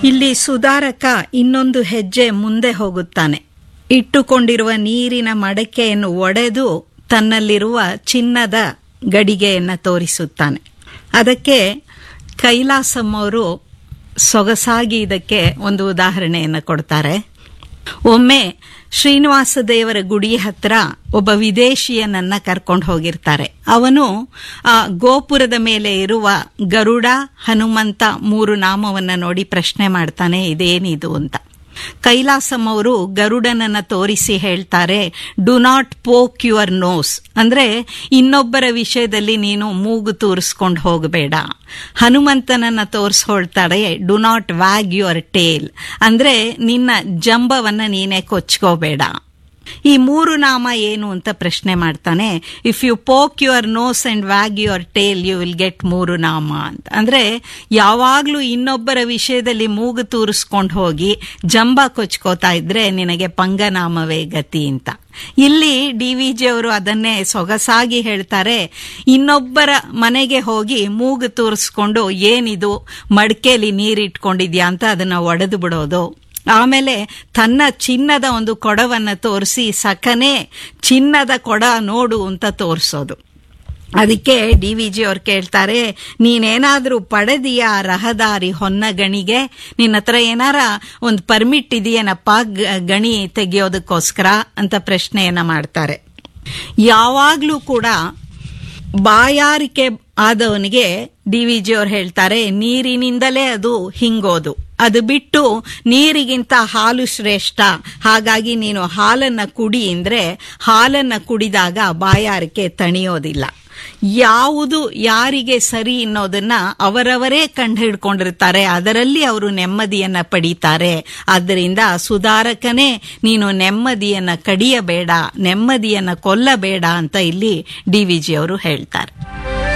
ಇಲ್ಲಿ ಸುಧಾರಕ ಇನ್ನೊಂದು ಹೆಜ್ಜೆ ಮುಂದೆ ಹೋಗುತ್ತಾನೆ ಇಟ್ಟುಕೊಂಡಿರುವ ನೀರಿನ ಮಡಕೆಯನ್ನು ಒಡೆದು ತನ್ನಲ್ಲಿರುವ ಚಿನ್ನದ ಗಡಿಗೆಯನ್ನು ತೋರಿಸುತ್ತಾನೆ ಅದಕ್ಕೆ ಕೈಲಾಸಂ ಅವರು ಸೊಗಸಾಗಿ ಇದಕ್ಕೆ ಒಂದು ಉದಾಹರಣೆಯನ್ನು ಕೊಡ್ತಾರೆ ಒಮ್ಮೆ ಶ್ರೀನಿವಾಸ ದೇವರ ಗುಡಿ ಹತ್ರ ಒಬ್ಬ ವಿದೇಶಿಯನನ್ನ ಕರ್ಕೊಂಡು ಹೋಗಿರ್ತಾರೆ ಅವನು ಆ ಗೋಪುರದ ಮೇಲೆ ಇರುವ ಗರುಡ ಹನುಮಂತ ಮೂರು ನಾಮವನ್ನ ನೋಡಿ ಪ್ರಶ್ನೆ ಮಾಡ್ತಾನೆ ಇದೇನಿದು ಅಂತ ಕೈಲಾಸಂ ಅವರು ಗರುಡನನ್ನ ತೋರಿಸಿ ಹೇಳ್ತಾರೆ do not poke your nose ಅಂದ್ರೆ ಇನ್ನೊಬ್ಬರ ವಿಷಯದಲ್ಲಿ ನೀನು ಮೂಗು ತೂರಿಸ್ಕೊಂಡು ಹೋಗಬೇಡ ಹನುಮಂತನನ್ನ ತೋರಿಸ್ಕೊಳ್ತಾಳೆ do not wag your tail ಅಂದ್ರೆ ನಿನ್ನ ಜಂಬವನ್ನ ನೀನೇ ಕೊಚ್ಕೋಬೇಡ ಈ ಮೂರು ನಾಮ ಏನು ಅಂತ ಪ್ರಶ್ನೆ ಮಾಡ್ತಾನೆ if you poke your nose and wag your tail you will get ಮೂರು ನಾಮ ಅಂತ ಅಂದ್ರೆ ಯಾವಾಗ್ಲೂ ಇನ್ನೊಬ್ಬರ ವಿಷಯದಲ್ಲಿ ಮೂಗು ತೂರಿಸ್ಕೊಂಡು ಹೋಗಿ ಜಂಬ ಕೊಚ್ಕೋತಾ ಇದ್ರೆ ನಿನಗೆ ಪಂಗನಾಮವೇ ಗತಿ ಅಂತ ಇಲ್ಲಿ ಡಿ ವಿ ಜಿ ಅವರು ಅದನ್ನೇ ಸೊಗಸಾಗಿ ಹೇಳ್ತಾರೆ ಇನ್ನೊಬ್ಬರ ಮನೆಗೆ ಹೋಗಿ ಮೂಗು ತೂರಿಸ್ಕೊಂಡು ಏನಿದು ಮಡಿಕೆಲಿ ನೀರಿಟ್ಕೊಂಡಿದ್ಯಾ ಅಂತ ಅದನ್ನ ಒಡೆದು ಬಿಡೋದು ಆಮೇಲೆ ತನ್ನ ಚಿನ್ನದ ಒಂದು ಕೊಡವನ್ನ ತೋರಿಸಿ ಸಖನೆ ಚಿನ್ನದ ಕೊಡ ನೋಡು ಅಂತ ತೋರಿಸೋದು ಅದಕ್ಕೆ ಡಿ ವಿ ಜಿ ಅವ್ರು ಕೇಳ್ತಾರೆ ನೀನೇನಾದ್ರೂ ಪಡೆದಿಯಾ ರಹದಾರಿ ಹೊನ್ನಗಣಿಗೆ ನಿನ್ನ ಹತ್ರ ಏನಾರ ಒಂದು ಪರ್ಮಿಟ್ ಇದೆಯೇನಪ್ಪ ಗಣಿ ತೆಗೆಯೋದಕ್ಕೋಸ್ಕರ ಅಂತ ಪ್ರಶ್ನೆಯನ್ನ ಮಾಡ್ತಾರೆ ಯಾವಾಗ್ಲೂ ಕೂಡ ಬಾಯಾರಿಕೆ ಆದವನಿಗೆ ಡಿ ವಿ ಜಿ ಅವ್ರು ಹೇಳ್ತಾರೆ ನೀರಿನಿಂದಲೇ ಅದು ಹಿಂಗೋದು ಅದು ಬಿಟ್ಟು ನೀರಿಗಿಂತ ಹಾಲು ಶ್ರೇಷ್ಠ ಹಾಗಾಗಿ ನೀನು ಹಾಲನ್ನ ಕುಡಿ ಅಂದ್ರೆ ಹಾಲನ್ನ ಕುಡಿದಾಗ ಬಾಯಾರಿಕೆ ತಣಿಯೋದಿಲ್ಲ ಯಾವುದು ಯಾರಿಗೆ ಸರಿ ಅನ್ನೋದನ್ನ ಅವರವರೇ ಕಂಡು ಹಿಡ್ಕೊಂಡಿರ್ತಾರೆ ಅದರಲ್ಲಿ ಅವರು ನೆಮ್ಮದಿಯನ್ನ ಪಡೀತಾರೆ ಆದ್ದರಿಂದ ಸುಧಾರಕನೇ ನೀನು ನೆಮ್ಮದಿಯನ್ನ ಕಡಿಯಬೇಡ ನೆಮ್ಮದಿಯನ್ನ ಕೊಲ್ಲಬೇಡ ಅಂತ ಇಲ್ಲಿ ಡಿ ವಿ ಜಿ ಅವರು ಹೇಳ್ತಾರೆ